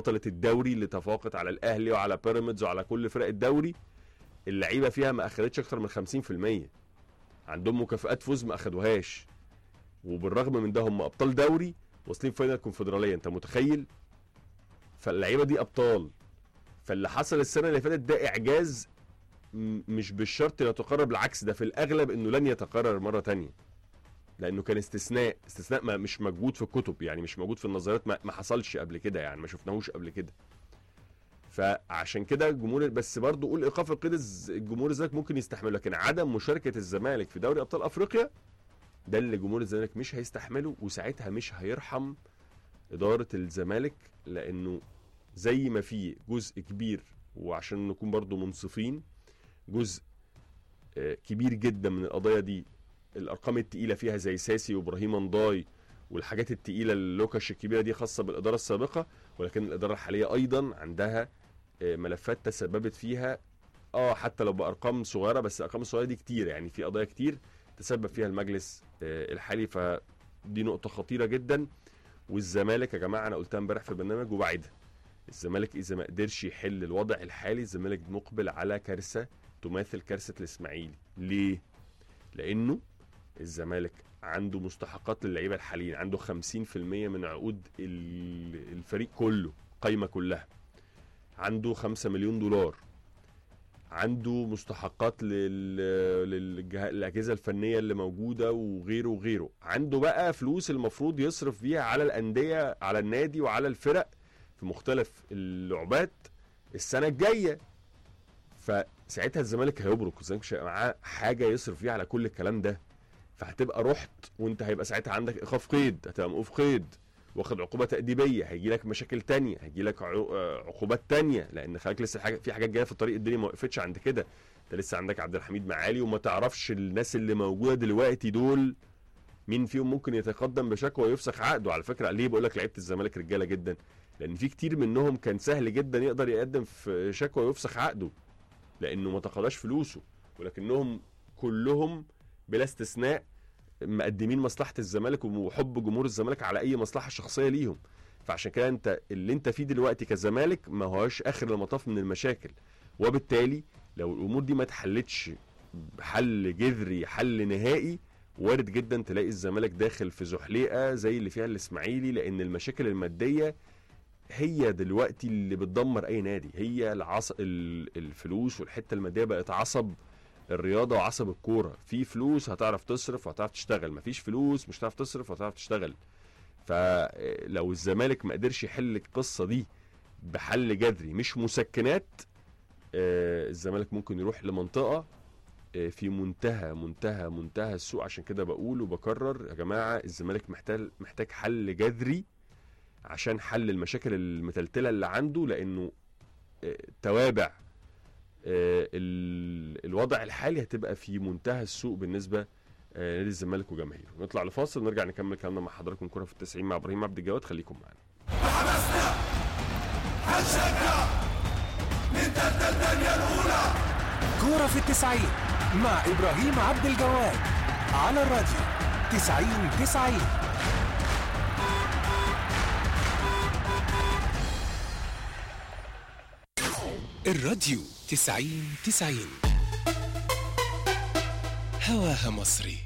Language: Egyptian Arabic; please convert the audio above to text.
بطله الدوري اللي تفوقت على الاهلي وعلى بيراميدز وعلى كل فرق الدوري اللعيبه فيها ما اخدتش اكتر من 50% عندهم مكافآت فوز ما اخدوهاش وبالرغم من ده هم ابطال دوري واصلين فاينل كونفدراليه انت متخيل فاللعيبه دي ابطال فاللي حصل السنه اللي فاتت ده اعجاز م- مش بالشرط يتكرر بالعكس ده في الاغلب انه لن يتكرر مره تانية لانه كان استثناء استثناء ما مش موجود في الكتب يعني مش موجود في النظريات ما, ما حصلش قبل كده يعني ما شفناهوش قبل كده فعشان كده الجمهور بس برضه قول ايقاف القيد الز- الجمهور الزمالك ممكن يستحمله لكن عدم مشاركه الزمالك في دوري ابطال افريقيا ده اللي جمهور الزمالك مش هيستحمله وساعتها مش هيرحم اداره الزمالك لانه زي ما في جزء كبير وعشان نكون برضو منصفين جزء آه، كبير جدا من القضايا دي الارقام التقيله فيها زي ساسي وابراهيم انضاي والحاجات التقيله اللوكش الكبيره دي خاصه بالاداره السابقه ولكن الاداره الحاليه ايضا عندها آه، ملفات تسببت فيها اه حتى لو بارقام صغيره بس الارقام الصغيره دي كتير يعني في قضايا كتير تسبب فيها المجلس آه، الحالي فدي نقطه خطيره جدا والزمالك يا جماعه انا قلتها امبارح في برنامج وبعيدها الزمالك اذا ما قدرش يحل الوضع الحالي الزمالك مقبل على كارثه تماثل كارثه الاسماعيلي ليه لانه الزمالك عنده مستحقات للعيبه الحاليين عنده 50% من عقود ال- الفريق كله قايمه كلها عنده 5 مليون دولار عنده مستحقات لل... للجه... للاجهزه الفنيه اللي موجوده وغيره وغيره عنده بقى فلوس المفروض يصرف بيها على الانديه على النادي وعلى الفرق في مختلف اللعبات السنه الجايه فساعتها الزمالك هيبرك الزمالك مش هيبقى معاه حاجه يصرف فيها على كل الكلام ده فهتبقى رحت وانت هيبقى ساعتها عندك ايقاف قيد هتبقى موقوف قيد واخد عقوبه تاديبيه هيجي لك مشاكل تانية هيجي لك عو- آه، عقوبات تانية لان خليك لسه حاجه في حاجات جايه في الطريق الدنيا ما وقفتش عند كده انت لسه عندك عبد الحميد معالي وما تعرفش الناس اللي موجوده دلوقتي دول مين فيهم ممكن يتقدم بشكوى ويفسخ عقده على فكره ليه بقول لك لعيبه الزمالك رجاله جدا لان في كتير منهم كان سهل جدا يقدر يقدم في شكوى ويفسخ عقده لانه ما تقاضاش فلوسه ولكنهم كلهم بلا استثناء مقدمين مصلحه الزمالك وحب جمهور الزمالك على اي مصلحه شخصيه ليهم فعشان كده انت اللي انت فيه دلوقتي كزمالك ما هوش اخر المطاف من المشاكل وبالتالي لو الامور دي ما اتحلتش بحل جذري حل نهائي وارد جدا تلاقي الزمالك داخل في زحليقه زي اللي فيها الاسماعيلي لان المشاكل الماديه هي دلوقتي اللي بتدمر اي نادي هي العص... ال- الفلوس والحته الماديه بقت عصب الرياضه وعصب الكوره في فلوس هتعرف تصرف وهتعرف تشتغل مفيش فلوس مش هتعرف تصرف وهتعرف تشتغل فلو الزمالك ما قدرش يحل القصه دي بحل جذري مش مسكنات آه، الزمالك ممكن يروح لمنطقه آه، في منتهى منتهى منتهى السوء عشان كده بقول وبكرر يا جماعه الزمالك محتاج محتاج حل جذري عشان حل المشاكل المتلتله اللي عنده لانه آه، توابع آه، ال- الوضع الحالي هتبقى في منتهى السوء بالنسبه آه، نادي الزمالك وجماهيره نطلع لفاصل ونرجع نكمل كلامنا مع حضراتكم كره في التسعين مع ابراهيم عبد الجواد خليكم معانا كورة في التسعين مع إبراهيم عبد الجواد على الراديو تسعين تسعين الراديو تسعين تسعين هواها مصري